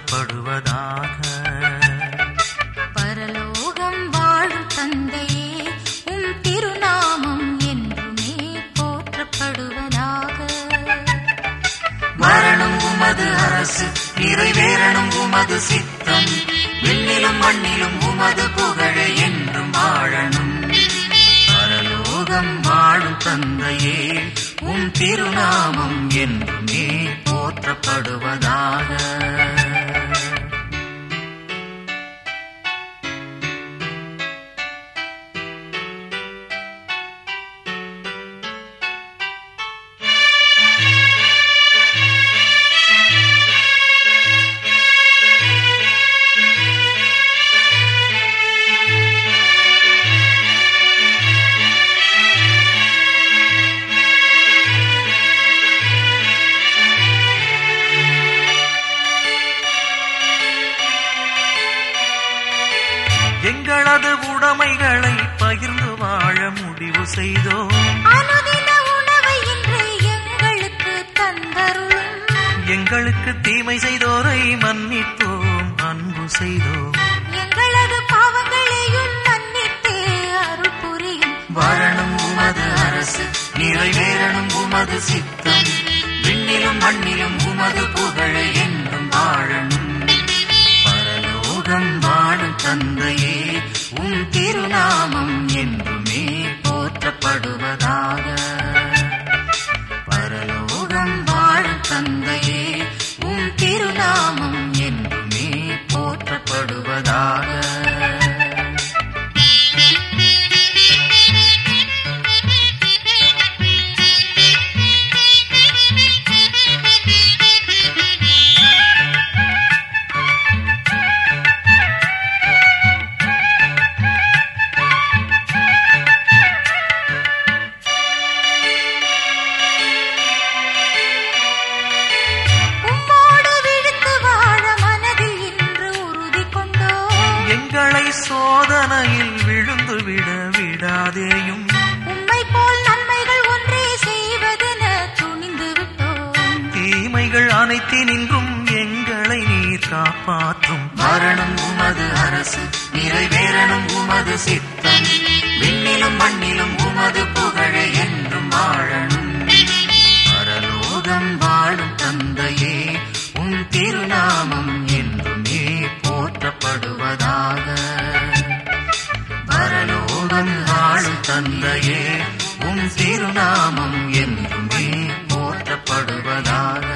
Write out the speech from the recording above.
போற்றப்படுவதாக பரலோகம் வாழும் தந்தையே உம் திருநாமம் என்றுமே போற்றப்படுவதாக மரணம் உமது அரசு நிறைவேறணும் உமது சித்தம் விண்ணிலும் மண்ணிலும் உமது புகழ் என்றும் வாழணும் பரலோகம் வாழும் தந்தையே உம் திருநாமம் என்றுமே போற்றப்படுவதாக எங்களது உடைமைகளை பகிர்ந்து வாழ முடிவு செய்தோம் அனுதின உணவை இன்று எங்களுக்கு தந்தருளும் எங்களுக்கு தீமை செய்தோரை மன்னித்தோம் அன்பு செய்தோம் எங்களது பாவங்களையும் மன்னித்தே அருள் புரியும் வரணும் உமது அரசு நிறைவேறணும் உமது சித்தம் விண்ணிலும் மண்ணிலும் உமது புகழ் என்றும் வாழணும் பரலோகம் வாழும் தந்தையே உம் திருநாமம் என்றுமே போற்றப்படுவதாக பரலோகம் வாழும் தந்தையே உம் திருநாமம் என்றுமே போற்றப்படுவதாக உம்மோடு விழுந்து வாழ மனதில் இன்று உறுதி கொண்டோம் எங்களை சோதனையில் விழுந்து விட விடாதேயும் உம்மை போல் நன்மைகள் ஒன்றே செய்வதென துணிந்து விட்டோம் தீமைகள் அனைத்தினின்றும் எங்களை நீர் காப்பாற்றும் மரணம் உமது அரசு நிறைவேறணும் உமது சித்தம் விண்ணிலும் மண்ணிலும் உமது புகழ் என்றும் வாழணும் பரலோகம் வாழும் தந்தையே உம் திருநாமம் என்றுமே போற்றப்படுவதாக பரலோகம் வாழும் தந்தையே உம் திருநாமம் என்றுமே போற்றப்படுவதாக